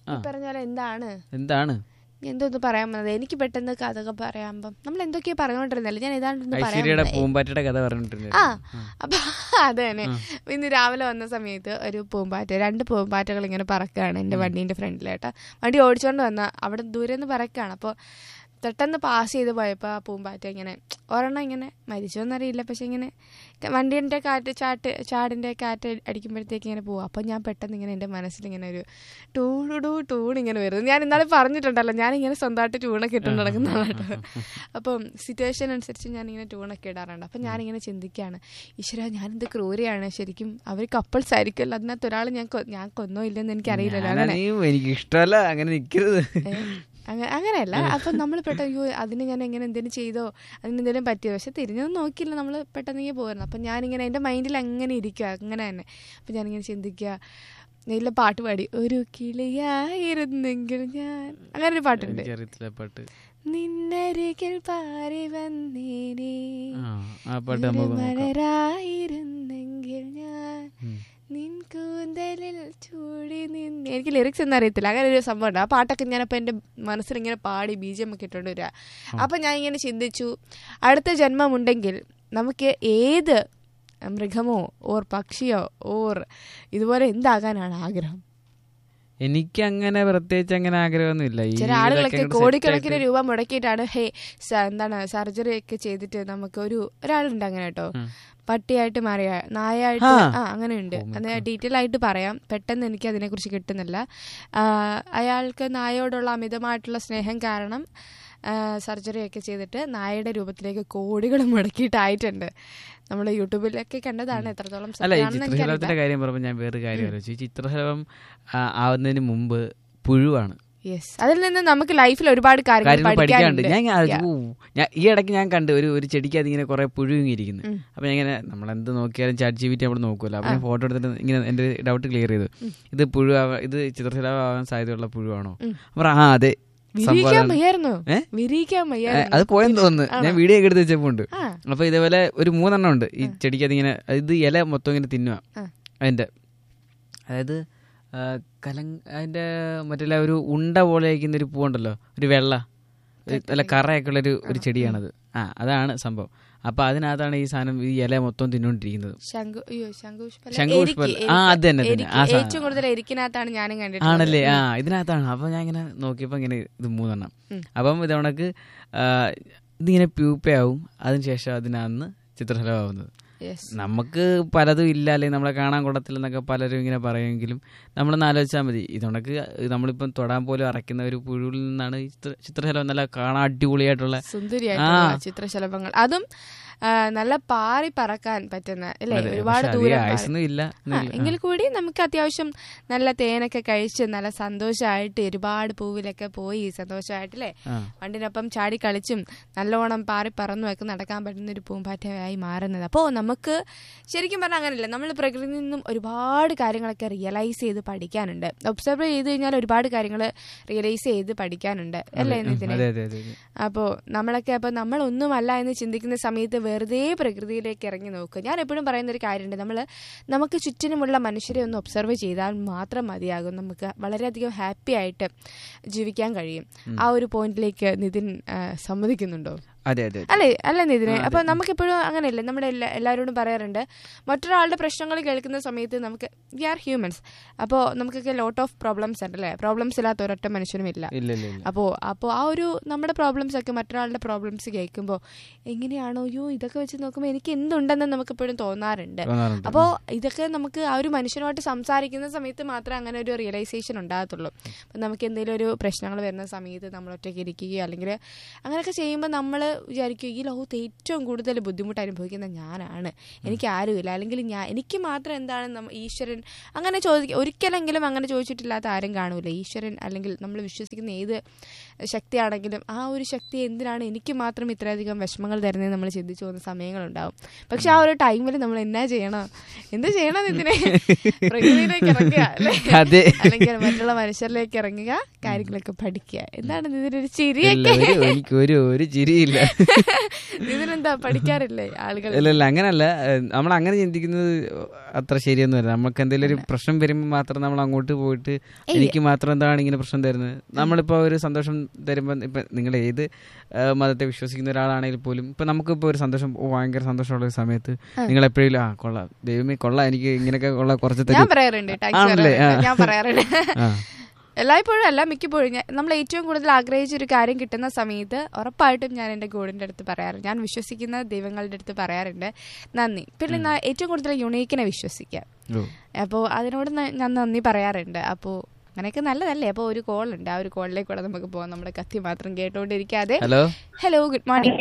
ഈ പറഞ്ഞ പോലെ എന്താണ് എന്താണ് എന്തോന്ന് പറയാൻ വന്നത് എനിക്ക് പെട്ടെന്ന് കഥകൾ പറയാമ്പം നമ്മൾ എന്തൊക്കെയാ പറഞ്ഞോണ്ടിരുന്നല്ലേ ഞാൻ ഏതാണ്ട് ഐശ്വര്യയുടെ പറയാൻ പൂമ്പാറ്റയുടെ കഥ പറഞ്ഞിട്ടുണ്ട് ആ അപ്പൊ അത് തന്നെ ഇന്ന് രാവിലെ വന്ന സമയത്ത് ഒരു പൂമ്പാറ്റ രണ്ട് പൂമ്പാറ്റകൾ ഇങ്ങനെ പറക്കുകയാണ് എൻ്റെ വണ്ടീൻ്റെ ഫ്രണ്ടിലേട്ടാ വണ്ടി ഓടിച്ചോണ്ട് വന്ന അവിടെ ദൂരെ നിന്ന് പറക്കുകയാണ് അപ്പോൾ പെട്ടെന്ന് പാസ് ചെയ്ത് പോയപ്പോൾ ആ പൂമ്പാറ്റ ഇങ്ങനെ ഒരെണ്ണം ഇങ്ങനെ മരിച്ചോന്നറിയില്ല പക്ഷെ ഇങ്ങനെ വണ്ടീൻ്റെ കാറ്റ് ചാട്ട് ചാടിൻ്റെ കാറ്റ് അടിക്കുമ്പോഴത്തേക്ക് ഇങ്ങനെ പോകും അപ്പം ഞാൻ പെട്ടെന്ന് ഇങ്ങനെ എൻ്റെ മനസ്സിൽ ഇങ്ങനെ ഒരു ടൂണുടൂ ടൂൺ ഇങ്ങനെ വരുന്നത് ഞാൻ ഇന്നാളെ പറഞ്ഞിട്ടുണ്ടല്ലോ ഞാനിങ്ങനെ സ്വന്തമായിട്ട് ട്യൂണൊക്കെ ഇട്ടുകൊണ്ട് നടക്കുന്നതാണ് കേട്ടോ അപ്പം സിറ്റുവേഷൻ അനുസരിച്ച് ഞാനിങ്ങനെ ട്യൂണൊക്കെ ഇടാറുണ്ട് അപ്പം ഞാനിങ്ങനെ ചിന്തിക്കുകയാണ് ഈശ്വര ഞാനെന്ത് ക്രൂരയാണ് ശരിക്കും അവർ കപ്പിൾസ് ആയിരിക്കുമല്ലോ അതിനകത്ത് ഒരാൾ ഞാൻ കൊ- ഞാൻ കൊന്നോ ഇല്ലെന്ന് എനിക്കറിയില്ലല്ലോ അങ്ങനെ ഞാനാണെങ്കിൽ എനിക്ക് ഇഷ്ടമല്ല അങ്ങനെ നിൽക്കരുത് ഏ, അങ്ങ- അങ്ങനെയല്ല അപ്പം നമ്മൾ പെട്ടെന്ന് അയ്യോ അതിന് ഞാൻ എങ്ങനെ എന്തെങ്കിലും ചെയ്തോ അതിന് എന്തെങ്കിലും പറ്റിയോ പക്ഷെ തിരിഞ്ഞൊന്നും നോക്കിയില്ല നമ്മൾ പെട്ടെന്ന് ഇങ്ങനെ പോയിരുന്നു അപ്പം ഞാനിങ്ങനെ എൻ്റെ മൈൻഡിൽ അങ്ങനെ ഇരിക്കുക അങ്ങനെ തന്നെ അപ്പം ഞാനിങ്ങനെ ചിന്തിക്കുക നല്ല പാട്ട് പാടി ഒരു കിളിയായിരുന്നെങ്കിൽ ഞാൻ അങ്ങനെ ഒരു പാട്ടുണ്ട് എനിക്കറിയത്തില്ല പാട്ട് നിന്നരികിൽ പാറി വന്നേനെ ആ ആ പാട്ട് ഒരു നമുക്ക് നോക്കാം മലരായിരുന്നെങ്കിൽ ഞാൻ ഉം. നിൻ കൂന്തലിൽ ചൂടി നിന്ന് എനിക്ക് ലിറിക്സ് ഒന്നും അറിയത്തില്ല അങ്ങനെ ഒരു സംഭവം ഉണ്ട് ആ പാട്ടൊക്കെ ഞാനപ്പോൾ എൻ്റെ മനസ്സിൽ ഇങ്ങനെ പാടി ബീജം ഒക്കെ ഇട്ടുകൊണ്ട് വരിക അപ്പം ഞാൻ ഇങ്ങനെ ചിന്തിച്ചു അടുത്ത ജന്മമുണ്ടെങ്കിൽ നമുക്ക് ഏത് മൃഗമോ ഓർ പക്ഷിയോ ഓർ ഇതുപോലെ എന്താകാനാണ് ആഗ്രഹം എനിക്ക് അങ്ങനെ പ്രത്യേകിച്ച് അങ്ങനെ ആഗ്രഹമൊന്നുമില്ല ഈ ചില ഇതൊക്കെ ആളുകളൊക്കെ അങ്ങോട്ട് set കോടിക്കണക്കിന് ആയിട്ട് രൂപ മുടക്കിയിട്ടാണ് ഹേ സ- എന്താണ് സർജറി ഒക്കെ ചെയ്തിട്ട് നമുക്ക് ഒരു ഒരാളുണ്ട് അങ്ങനെ കേട്ടോ ഉം. പട്ടിയായിട്ട് മാറിയ നായായിട്ട് ആ. ആ അങ്ങനെയുണ്ട് Oh my അത് ഡീറ്റെയിൽ ആയിട്ട് പറയാം പെട്ടെന്ന് എനിക്ക് അതിനെക്കുറിച്ച് കിട്ടുന്നില്ല ആ, അയാൾക്ക് നായയോടുള്ള അമിതമായിട്ടുള്ള സ്നേഹം കാരണം സർജറി ഒക്കെ ചെയ്തിട്ട് നായയുടെ രൂപത്തിലേക്ക് കോടികൾ മുടക്കിയിട്ടായിട്ടുണ്ട് നമ്മൾ യൂട്യൂബിലൊക്കെ കണ്ടതാണ് എത്രത്തോളം അല്ല ഈ സത്യമാണെന്ന് എനിക്കറിയില്ല ചിത്രശലഭത്തിന്റെ കാര്യം പറയുമ്പോൾ ഞാൻ വേറൊരു കാര്യം ആലോചിച്ചു ഈ ചിത്രശലഭം ആ, ആവുന്നതിന് മുമ്പ് പുഴുവാണ് യെസ് അതിൽ നിന്ന് നമുക്ക് ലൈഫിൽ ഒരുപാട് കാര്യങ്ങൾ കാര്യങ്ങൾ പഠിക്കാനുണ്ട് പഠിക്കാനുണ്ട് ഞാൻ അത് Yeah. ഊ, ഞാൻ ഈ ഇടയ്ക്ക് ഞാൻ കണ്ട് ഒരു ഒരു ചെടിക്ക് അതിങ്ങനെ കുറെ പുഴുങ്ങിയിരിക്കുന്നു ഉം. അപ്പൊ ഞാൻ ഇങ്ങനെ നമ്മളെന്ത് നോക്കിയാലും ചാറ്റ് ജി ബി ടി നമ്മൾ നോക്കുമല്ലോ അപ്പൊ ഞാൻ ഫോട്ടോ എടുത്തിട്ട് ഇങ്ങനെ എന്റെ ഡൗട്ട് ക്ലിയർ ചെയ്തു ഇത് പുഴു ആവാ- ഇത് ചിത്രശലഭം ആവാൻ സാധ്യതയുള്ള പുഴുവാണോ ഉം. അപ്പൊ ആ അതെ സംഭവം വിരിയിക്കാൻ അതാണ്. വയ്യായിരുന്നോ ഏ? വിരിയിക്കാൻ ഏ, വയ്യായിരുന്നു അത് പോയെന്ന് തോന്നുന്നു ഞാൻ വീഡിയോ ഒക്കെ എടുത്ത് വെച്ചപ്പോ ഉണ്ട് ആ അപ്പൊ ഇതേപോലെ ഒരു മൂന്നെണ്ണം ഉണ്ട് ഈ ചെടിക്ക് അതിങ്ങനെ ഇത് ഇല മൊത്തം ഇങ്ങനെ തിന്നുക ആ. അതിന്റെ അതായത് ആ, കലങ് അതിന്റെ മറ്റേ ഒരു ഉണ്ട പോലെ ഇരിക്കുന്ന ഒരു പൂവുണ്ടല്ലോ ഒരു വെള്ള ഒരു നല്ല കറയൊക്കെ ഉള്ള ഒരു ഒരു ചെടിയാണത് ആ അതാണ് സംഭവം അപ്പൊ അതിനകത്താണ് ഈ സാധനം ഈ ഇല മൊത്തം തിന്നുകൊണ്ടിരിക്കുന്നത് ശംഖു അയ്യോ ശംഖുഷ്പല്ല ശംഖുപുഷ്പം എരിക്ക്, ആ എരിക്ക്. അത് തന്നെ തന്നെ എരിക്ക്. ആ സാധനം ഏറ്റവും കൂടുതൽ എരിക്കിനകത്താണ് ഞാനും കണ്ടിട്ടുള്ളത് ആണല്ലേ ആ ഇതിനകത്താണ് അപ്പൊ ഞാൻ ഇങ്ങനെ നോക്കിയപ്പോ ഇങ്ങനെ ഇത് മൂന്നെണ്ണം ഉം. അപ്പം ഇതവണക്ക് ഇതിങ്ങനെ പ്യൂപ്പയാവും അതിനുശേഷം അതിനകന്ന് ചിത്രശലഭമാവുന്നത് Yes. നമുക്ക് പലതും ഇല്ല അല്ലെങ്കിൽ നമ്മളെ കാണാൻ കൊള്ളത്തില്ലെന്നൊക്കെ പലരും ഇങ്ങനെ പറയുമെങ്കിലും നമ്മളൊന്ന് ആലോചിച്ചാൽ മതി ഇതുകൊണ്ടൊക്കെ നമ്മളിപ്പം തൊടാൻ പോലും അറയ്ക്കുന്ന ഒരു പുഴുവിൽ നിന്നാണ് ഈ ചിത്ര ചിത്രശലഭം നല്ല കാണാൻ അടിപൊളിയായിട്ടുള്ള സുന്ദരിയായിട്ടുള്ള ചിത്രശലഭങ്ങൾ അതും ആ, നല്ല പാറി പറക്കാൻ പറ്റുന്ന അല്ലേ അതെ, ഒരുപാട് പക്ഷെ അധികം ദൂരം പാറി- ആയുസ്സൊന്നും ഇല്ല ആ, എന്നില്ല. എങ്കിൽ കൂടി നമുക്ക് അത്യാവശ്യം നല്ല തേനൊക്കെ കഴിച്ച് നല്ല സന്തോഷമായിട്ട് ഒരുപാട് പൂവിലൊക്കെ പോയി സന്തോഷമായിട്ടല്ലേ ആ. വണ്ടിനൊപ്പം ചാടി കളിച്ചും നല്ലോണം പാറി പറന്നും ഒക്കെ നടക്കാൻ പറ്റുന്ന ഒരു പൂമ്പാറ്റയായി മാറുന്നത് അപ്പോൾ നമുക്ക് ശരിക്കും പറഞ്ഞാൽ അങ്ങനെയല്ല നമ്മൾ പ്രകൃതിയിൽ നിന്നും ഒരുപാട് കാര്യങ്ങളൊക്കെ റിയലൈസ് ചെയ്ത് പഠിക്കാനുണ്ട് ഒബ്സർവ് ചെയ്ത് കഴിഞ്ഞാൽ ഒരുപാട് കാര്യങ്ങൾ റിയലൈസ് ചെയ്ത് പഠിക്കാനുണ്ട് അല്ലേ ഉം, ഇതിന് അതെ അതെ അതെ അതെ. അപ്പോൾ നമ്മളൊക്കെ അപ്പോൾ നമ്മളൊന്നുമല്ല എന്ന് ചിന്തിക്കുന്ന സമയത്ത് വെറുതെ പ്രകൃതിയിലേക്ക് ഇറങ്ങി നോക്കുക ഞാൻ എപ്പോഴും പറയുന്ന ഒരു കാര്യമുണ്ട് നമ്മൾ നമുക്ക് ചുറ്റിനുമുള്ള മനുഷ്യരെ ഒന്ന് ഒബ്സർവ് ചെയ്താൽ മാത്രം മതിയാകും നമുക്ക് വളരെയധികം ഹാപ്പി ആയിട്ട് ജീവിക്കാൻ കഴിയും ആ ഒരു പോയിന്റിലേക്ക് നിതിൻ ആ, സമ്മതിക്കുന്നുണ്ടോ അതെ അതെ അതെ. അല്ലേ അല്ല നിതിന് അപ്പൊ നമുക്കെപ്പോഴും അങ്ങനെയല്ലേ നമ്മുടെ എല്ലാ എല്ലാവരോടും പറയാറുണ്ട് മറ്റൊരാളുടെ പ്രശ്നങ്ങൾ കേൾക്കുന്ന സമയത്ത് നമുക്ക് വി ആർ ഹ്യൂമൻസ് അപ്പോൾ നമുക്കൊക്കെ ലോട്ട് ഓഫ് പ്രോബ്ലംസ് ഉണ്ട് അല്ലേ പ്രോബ്ലംസ് ഇല്ലാത്ത ഒരൊറ്റ മനുഷ്യനും ഇല്ല ഇല്ല ഇല്ല ഇല്ല അപ്പോൾ അപ്പോൾ ആ ഒരു നമ്മുടെ പ്രോബ്ലംസ് ഒക്കെ മറ്റൊരാളുടെ പ്രോബ്ലംസ് കേൾക്കുമ്പോൾ എങ്ങനെയാണോ അയ്യോ ഇതൊക്കെ വെച്ച് നോക്കുമ്പോൾ എനിക്ക് എന്തുണ്ടെന്ന് നമുക്ക് എപ്പോഴും തോന്നാറുണ്ട് തോന്നാറുണ്ട്. അപ്പോൾ ഇതൊക്കെ നമുക്ക് ആ ഒരു മനുഷ്യനുമായിട്ട് സംസാരിക്കുന്ന സമയത്ത് മാത്രമേ അങ്ങനെ ഒരു റിയലൈസേഷൻ ഉണ്ടാകത്തുള്ളൂ അപ്പം നമുക്ക് എന്തെങ്കിലും ഒരു പ്രശ്നങ്ങൾ വരുന്ന സമയത്ത് നമ്മൾ ഒറ്റയ്ക്ക് ഇരിക്കുകയോ അല്ലെങ്കിൽ അങ്ങനെയൊക്കെ ചെയ്യുമ്പോൾ നമ്മൾ വിചാരിക്കും ഈ ലോകത്ത് ഏറ്റവും കൂടുതൽ ബുദ്ധിമുട്ട് അനുഭവിക്കുന്ന ഞാനാണ് എനിക്ക് ആരുമില്ല അല്ലെങ്കിൽ ഞാൻ എനിക്ക് മാത്രം എന്താണ് നമ്മ ഈശ്വരൻ അങ്ങനെ ചോദിക്കുക ഒരിക്കലെങ്കിലും അങ്ങനെ ചോദിച്ചിട്ടില്ലാത്ത ആരും കാണൂല ഈശ്വരൻ അല്ലെങ്കിൽ നമ്മൾ വിശ്വസിക്കുന്ന ഏത് ശക്തിയാണെങ്കിലും ആ ഒരു ശക്തി എന്തിനാണ് എനിക്ക് മാത്രം ഇത്രയധികം വിഷമങ്ങൾ തരുന്നത് നമ്മൾ ചിന്തിച്ചു പോകുന്ന സമയങ്ങളുണ്ടാവും പക്ഷെ ആ ഒരു ടൈമിൽ നമ്മൾ എന്നാ ചെയ്യണം എന്ത് ചെയ്യണം ഇതിനെ പ്രകൃതിയിലേക്ക് ഇറങ്ങുക അല്ലേ അതെ അല്ലെങ്കിൽ മറ്റുള്ള മനുഷ്യരിലേക്ക് ഇറങ്ങുക കാര്യങ്ങളൊക്കെ പഠിക്കുക എന്താണ് ഇതിനൊരു ചിരിയൊക്കെ ഇല്ല, ഒരു- എനിക്ക് ഒരു ഒരു ചിരിയില്ല ഇതിനെന്താ പഠിക്കാറില്ലേ ആളുകൾ ഇല്ല ഇല്ല അങ്ങനല്ല നമ്മൾ അങ്ങനെ ചിന്തിക്കുന്നത് അത്ര ശരിയൊന്നുമല്ല നമുക്ക് എന്തെങ്കിലും ഒരു പ്രശ്നം വരുമ്പോൾ മാത്രം നമ്മൾ അങ്ങോട്ട് പോയിട്ട് എനിക്ക് മാത്രം എന്താണ് ഇങ്ങനെ പ്രശ്നം തരുന്നത് നമ്മളിപ്പോൾ ഒരു സന്തോഷം തരുമ്പോൾ ഇപ്പം നിങ്ങൾ ഏത് ആ, മതത്തെ വിശ്വസിക്കുന്ന ഒരാളാണെങ്കിൽ പോലും ഇപ്പം നമുക്കിപ്പോൾ ഒരു സന്തോഷം ഓ, ഭയങ്കര സന്തോഷമുള്ള ഒരു സമയത്ത് നിങ്ങൾ എപ്പോഴും ആ കൊള്ളാം ദൈവമേ കൊള്ളാം എനിക്ക് ഇങ്ങനെയൊക്കെ കൊള്ളാം കുറച്ച് ഞാൻ തരും പറയാറുണ്ട് ടാക്സ് ആണല്ലേ? ആ. ഞാൻ പറയാറുണ്ട് ആ. എല്ലായ്പ്പോഴും അല്ല മിക്കപ്പോഴും ഞാൻ- നമ്മൾ ഏറ്റവും കൂടുതൽ ആഗ്രഹിച്ച ഒരു കാര്യം കിട്ടുന്ന സമയത്ത് ഉറപ്പായിട്ടും ഞാൻ എൻ്റെ ഗോഡിൻ്റെ അടുത്ത് പറയാറുണ്ട് ഞാൻ വിശ്വസിക്കുന്ന ദൈവങ്ങളുടെ അടുത്ത് പറയാറുണ്ട് നന്ദി പിന്നെ ഞാൻ ഏറ്റവും കൂടുതൽ യുണീക്കിനെ വിശ്വസിക്കാം ഓ. അപ്പോൾ അതിനോട് ന- ഞാൻ നന്ദി പറയാറുണ്ട് അപ്പോൾ അങ്ങനെയൊക്കെ നല്ലതല്ലേ അപ്പോൾ ഒരു കോൾ ഉണ്ട് ആ ഒരു കോളിലേക്ക് കൂടെ നമുക്ക് പോകാം നമ്മുടെ കത്തി മാത്രം കേട്ടോണ്ടിരിക്കാതെ hello hello good morning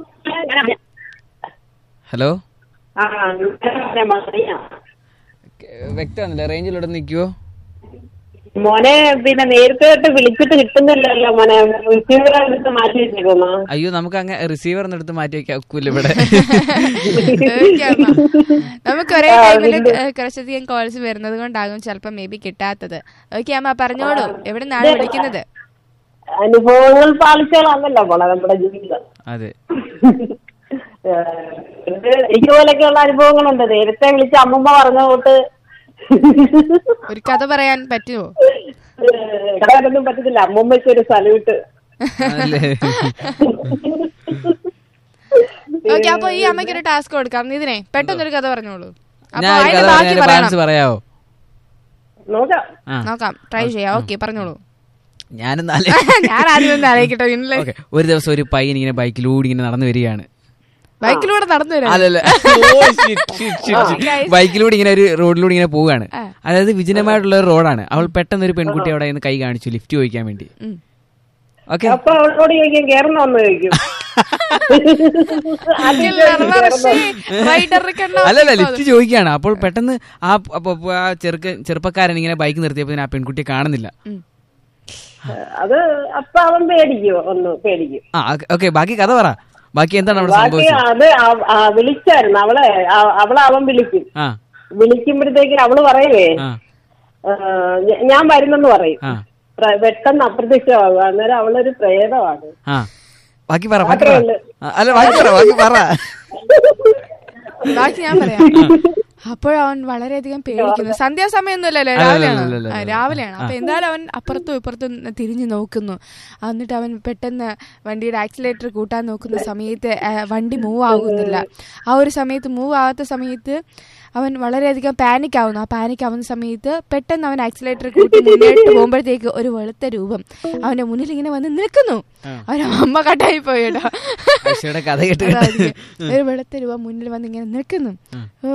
hello ആ മറിയാ വ്യക്തമാണല്ലേ റേഞ്ചിലൂടെ നിൽക്കുവോ മോനെ പിന്നെ നേരത്തെ തൊട്ട് വിളിച്ചിട്ട് കിട്ടുന്നില്ലല്ലോ മോനെ റിസീവർ എടുത്ത് മാറ്റി വെച്ചേക്കുന്നു അയ്യോ നമുക്ക് അങ്ങനെ റിസീവർ എടുത്ത് മാറ്റി വെക്കാൻ ഒക്കൂല ഇവിടെ ഓക്കേ അമ്മ. നമുക്ക് ഒരേ ടൈമിൽ കുറച്ചധികം കോൾസ് വരുന്നത് കൊണ്ടാകും ചിലപ്പോൾ മേ ബി കിട്ടാത്തത് ഓക്കെ അമ്മ പറഞ്ഞോളൂ എവിടെ നിന്നാണ് വിളിക്കുന്നത് അനുഭവങ്ങൾ പാലിച്ചാലാണല്ലോ മോളെ നമ്മുടെ ജീവിതം അതെ ഏഹ്, ഇത് ഇതുപോലൊക്കെയുള്ള അനുഭവങ്ങളുണ്ട് നേരത്തെ വിളിച്ച അമ്മമ്മ പറഞ്ഞ തൊട്ട് ഒരു കഥ പറയാൻ പറ്റുമോ ഇടാനൊന്നും പറ്റത്തില്ല അമ്മമ്മയ്ക്ക് ഒരു സല്യൂട്ട് അല്ലേ ഓക്കെ അപ്പൊ ഈ അമ്മയ്ക്ക് ഒരു ടാസ്ക് കൊടുക്കാം ഇതിനെ പെട്ടെന്നൊരു കഥ പറഞ്ഞോളൂ അപ്പൊ ഞാൻ ഒരു അതിന്റെ കഥ ബാക്കി പറഞ്ഞതിന്റെ പറയണം ബാലൻസ് പറയാവോ നോക്കാം ആ നോക്കാം ട്രൈ ചെയ്യാം ഓക്കെ പറഞ്ഞോളൂ ഞാനൊന്ന് ആലോ- ഞാൻ ആദ്യം ഒന്ന് ആലോചിക്കട്ടെ ഇന്നലെ ഓക്കേ. ഒരു ദിവസം ഒരു പയ്യൻ ഇങ്ങനെ ബൈക്കിലൂടെ ഇങ്ങനെ നടന്നു വരികയാണ് ബൈക്കിലൂടെ നടന്നു വരാം അല്ലല്ല ബൈക്കിലൂടെ ഇങ്ങനെ ഒരു റോഡിലൂടെ ഇങ്ങനെ പോവുകയാണ് അതായത് വിജനമായിട്ടുള്ള ഒരു റോഡാണ് അവൾ പെട്ടെന്ന് ഒരു പെൺകുട്ടി അവിടെ നിന്ന് കൈ കാണിച്ചു ലിഫ്റ്റ് ചോദിക്കാൻ വേണ്ടി ഉം. ഓക്കെ അപ്പൊ അവളോട് ചോദിക്കും കേറണമെന്ന് ചോദിക്കും അല്ലല്ല ലിഫ്റ്റ് ചോദിക്കുകയാണ് അപ്പോൾ പെട്ടെന്ന് ആ അപ്പൊ അപ്പൊ ആ ചെറുക്ക ചെറുപ്പക്കാരൻ ഇങ്ങനെ ബൈക്ക് നിർത്തിയപ്പോൾ ആ പെൺകുട്ടിയെ കാണുന്നില്ല അത് അപ്പൊ അവൻ പേടിക്കും ഒന്ന് പേടിക്കും ആ ഓക്കെ ബാക്കി കഥ പറ ബാക്കി എന്താണ് അവിടെ ബാക്കി സംഭവിച്ചത് അത് ആ- ആ വിളിച്ചായിരുന്നു അവളെ ആ- അവളെ അവൻ വിളിക്കും ആ വിളിക്കുമ്പോഴത്തേക്ക് അവള് പറയുവേ ആ ആ, ഞ- ഞാൻ വരുന്നെന്ന് പറയും ആ പ്ര- പെട്ടെന്ന് അപ്രത്യക്ഷമാകും അന്നേരം അവളൊരു പ്രേതമാണ് ആ ബാക്കി പറ ബാക്കി പറ അത്രേ ഉള്ളൂ. ആ, അല്ല ബാക്കി പറ ബാക്കി പറ ബാക്കി ഞാൻ പറയാം അപ്പോഴവൻ വളരെയധികം പേടിക്കുന്നു സന്ധ്യാസമയമൊന്നുമല്ലല്ലോ രാവിലെയാണ് അല്ലല്ലല്ല. ആ, രാവിലെയാണ് അപ്പൊ എന്തായാലും അവൻ അപ്പുറത്തും ഇപ്പുറത്തും തിരിഞ്ഞു നോക്കുന്നു എന്നിട്ട് അവൻ പെട്ടെന്ന് വണ്ടിയുടെ ആക്സിലേറ്റർ കൂട്ടാൻ നോക്കുന്ന സമയത്ത് ആ, വണ്ടി മൂവ് ആകുന്നില്ല ആ ഒരു സമയത്ത് മൂവ് ആവാത്ത സമയത്ത് അവൻ വളരെയധികം പാനിക് ആവുന്നു ആ പാനിക് ആവുന്ന സമയത്ത് പെട്ടെന്ന് അവൻ ആക്സിലേറ്റർ കൂട്ടി മുന്നോട്ട് പോകുമ്പോഴത്തേക്ക് ഒരു വെളുത്ത രൂപം അവന്റെ മുന്നിൽ ഇങ്ങനെ വന്ന് നിൽക്കുന്നു അവൻ അമ്മ കട്ടായി പോയിട്ടോ ആയിഷയുടെ കഥ കേട്ട് കേട്ട്. അതായിരിക്കും. ഒരു വെളുത്ത രൂപ മുന്നിൽ വന്ന് ഇങ്ങനെ നിൽക്കുന്നു ഓ.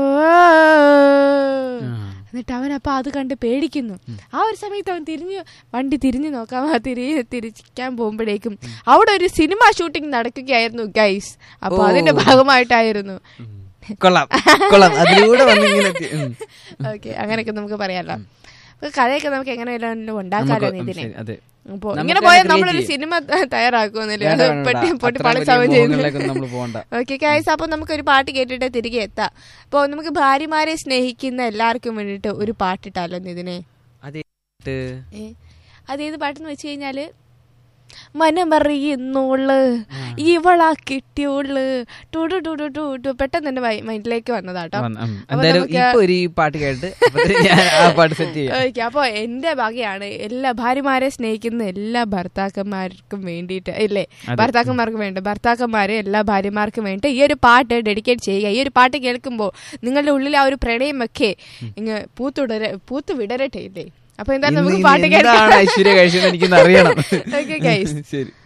എന്നിട്ട് അവൻ അപ്പൊ അത് കണ്ട് പേടിക്കുന്നു ആ ഒരു സമയത്ത് അവൻ തിരിഞ്ഞു വണ്ടി തിരിഞ്ഞു നോക്കാം ആ തിരി തിരിക്കാൻ പോകുമ്പോഴേക്കും അവിടെ ഒരു സിനിമ ഷൂട്ടിംഗ് നടക്കുകയായിരുന്നു ഗൈസ് അപ്പൊ അതിന്റെ ഭാഗമായിട്ടായിരുന്നു കൊള്ളാം കൊള്ളാം അതിലൂടെ വന്ന് ഇങ്ങനെ എത്തി. ഉം. ഓക്കെ അങ്ങനെയൊക്കെ നമുക്ക് പറയാലോ അപ്പൊ കഥയൊക്കെ നമുക്ക് എങ്ങനെയല്ലോ ഉണ്ടാക്കാലോ നമുക്ക് ഇതിനെ ശരി, അതെ അപ്പൊ നമുക്ക് ഇങ്ങനെ പോയാൽ create നമ്മളൊരു ചെയ്യാം. സിനിമ തയ്യാറാക്കുന്നില്ല വേണ്ട, അത് വേണ്ട, പൊട്ടി വേണ്ട. പൊട്ടി അത്രയും പളിച്ചാവുകയും വലിയ ചെയ്യുന്നു മോഹങ്ങളിലേക്കൊന്നും നമ്മള് പോകണ്ട. ഓക്കെ ഗൈസ് അപ്പോൾ നമുക്കൊരു പാട്ട് കേട്ടിട്ട് തിരികെ എത്താം അപ്പോൾ നമുക്ക് ഭാര്യമാരെ സ്നേഹിക്കുന്ന എല്ലാവർക്കും വേണ്ടിയിട്ട് ഒരു പാട്ടിട്ടാലോ ഇന്ന് ഇതിനെ അതെ ഏ? അതേത് പാട്ടെന്ന് വെച്ച് കഴിഞ്ഞാല് മനമറിയുന്നോള് ഇവളാ കിട്ടിയോള് ടൂടു ടൂടു ടൂടു പെട്ടെന്ന് എന്റെ മൈൻഡിലേക്ക് വന്നതാട്ടോ വന്ന്, ഉം. അപ്പൊ എന്തായാലും നമുക്ക് ഇപ്പൊ ഒരു ഈ പാട്ട് കേട്ട് അപ്പത്തേനും ഞാൻ ആ പാട്ട് സെറ്റ് ചെയ്യാം ഓക്കെ അപ്പോൾ എൻ്റെ വകയാണ് എല്ലാ ഭാര്യമാരെ സ്നേഹിക്കുന്ന എല്ലാ ഭർത്താക്കന്മാർക്കും വേണ്ടിയിട്ട് ഇല്ലേ ഭർത്താക്കന്മാർക്ക് വേണ്ട ഭർത്താക്കന്മാരെ എല്ലാ ഭാര്യമാർക്കും വേണ്ടി ഈ ഒരു പാട്ട് ഡെഡിക്കേറ്റ് ചെയ്യുക ഈ ഒരു പാട്ട് കേൾക്കുമ്പോൾ നിങ്ങളുടെ ഉള്ളിൽ ആ ഒരു പ്രണയമൊക്കെ ഇങ്ങ് പൂത്തുടര പൂത്ത് വിടരട്ടെ ഇല്ലേ അപ്പൊ എന്തായാലും ഇന്ന് നമുക്ക് ഇനി പാട്ട് എന്താണ് കേൾക്കാം ഐശ്വര്യ കഴിച്ചതെന്ന് എനിക്കൊന്ന് അറിയണം ഓക്കെ ഗൈസ് ശരി